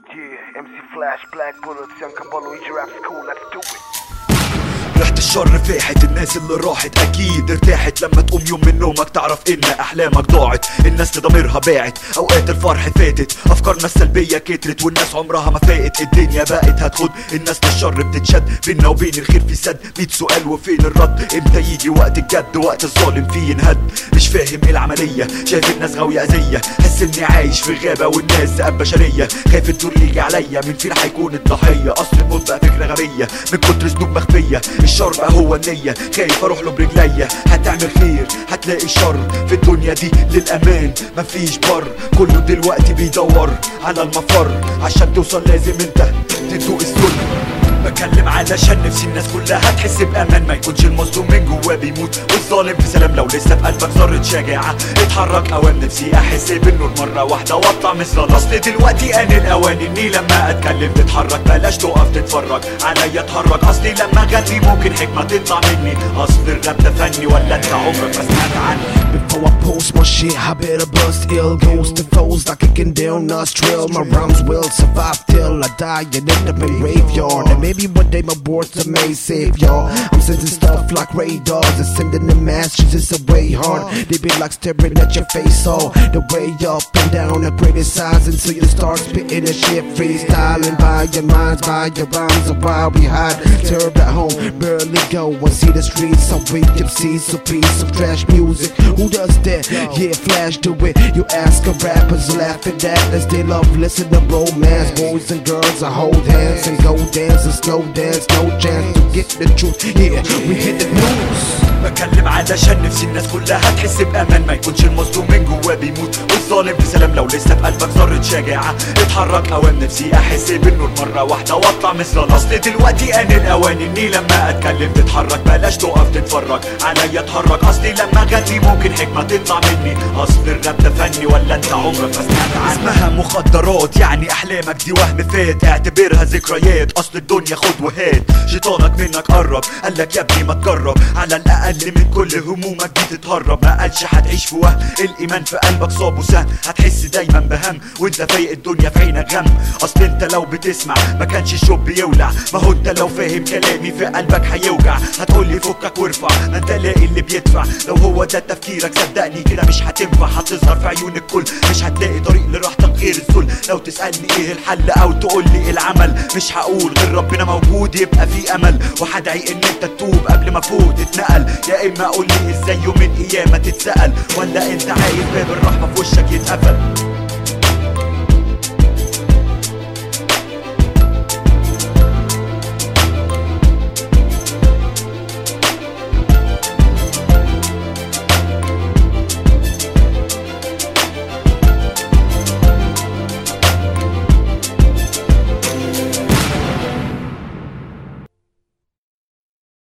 Yeah, MC Flash, Black Bullets, Young Cabolo, EG Rap School, let's do it. ريحة الشر فاحت الناس اللي راحت اكيد ارتاحت لما تقوم يوم من نومك تعرف ان احلامك ضاعت الناس لضميرها باعت اوقات الفرح فاتت افكارنا السلبية كترت والناس عمرها ما فاقت الدنيا بقت هتخد الناس للشر بتتشد بينا وبين الخير في سد ميت سؤال وفين الرد امتى يجي وقت الجد وقت الظالم فيه ينهد مش فاهم ايه العملية شايف الناس غاوية اذية حس اني عايش في غابة والناس ذئاب بشرية خايف الدور يجي عليا مين فينا هيكون الضحية اصل الموت بقى فكرة غبية من كتر ذنوب مخفية الشر بقى هو النية خايف اروح له برجليا هتعمل خير هتلاقي الشر في الدنيا دي للامان مفيش بر كله دلوقتي بيدور على المفر عشان توصل لازم انت تدوق الذل بكلم علشان نفسي الناس كلها تحس بامان ما يكونش المظلوم من جواه بيموت والظالم في سلام لو لسه في قلبك ذرة شجاعة اتحرك اوام نفسي احس بالنور مرة واحدة واطلع من الظلام اصل دلوقتي ان الاوان اني لما اتكلم تتحرك بلاش تقف تتفرج عليا اتحرك اصلي لما اغني ممكن حكمة تطلع مني اصل الراب ده فني ولا انت عمرك ما سمعت عني Before I post my shit, I better bust ill goes to foes like kicking down nostril. My rhymes will survive till I die and end up in graveyard. And maybe one day my words may save y'all. I'm sending stuff like radars and sending the messages away hard. They be like staring at your face all the way up and down and criticizing until you start spitting the shit freestyling by your minds, by your rhymes. And while we hide, turb at home, barely go and see the streets. I wake up, see some piece of trash music. Who does that? Yeah, Flash do it. You ask a rappers laughing at as they love listen to romance. Boys and girls, I hold hands and go dance and slow dance. No chance to get the truth. Yeah, we hit the news. بكلم علشان نفسي الناس كلها تحس بامان ما يكونش المظلوم من جواه بيموت والظالم في سلام لو لسه في قلبك ذرة شجاعة اتحرك اوام نفسي احس بالنور مرة واحدة واطلع من الظلام اصل دلوقتي ان الاوان اني لما اتكلم تتحرك بلاش تقف تتفرج عليا اتحرك اصلي لما اغني ممكن حكمة تطلع مني اصل الراب ده فني ولا انت عمرك ما سمعت عنه اسمها مخدرات يعني احلامك دي وهم فات اعتبرها ذكريات اصل الدنيا خد وهات شيطانك منك قرب قالك يا ابني ما تجرب على الاقل من كل همومك دي تتهرب ما قالش هتعيش في وهم الايمان في قلبك صاب وسهم هتحس دايما بهم وانت فايق الدنيا في عينك غم اصل انت لو بتسمع ما كانش الشوب بيولع ما هو انت لو فاهم كلامي في قلبك هيوجع هتقولي فكك وارفع ما انت لاقي اللي بيدفع لو هو ده تفكيرك صدقني كده مش هتنفع هتظهر في عيون الكل مش هتلاقي طريق لراحتك غير الذل لو تسالني ايه الحل او تقولي ايه العمل مش هقول غير ربنا موجود يبقى في امل وهدعي ان انت تتوب قبل ما فوت اتنقل يا اما قولي ازاي يوم القيامه تتسال ولا انت عايز باب الرحمه في وشك يتقفل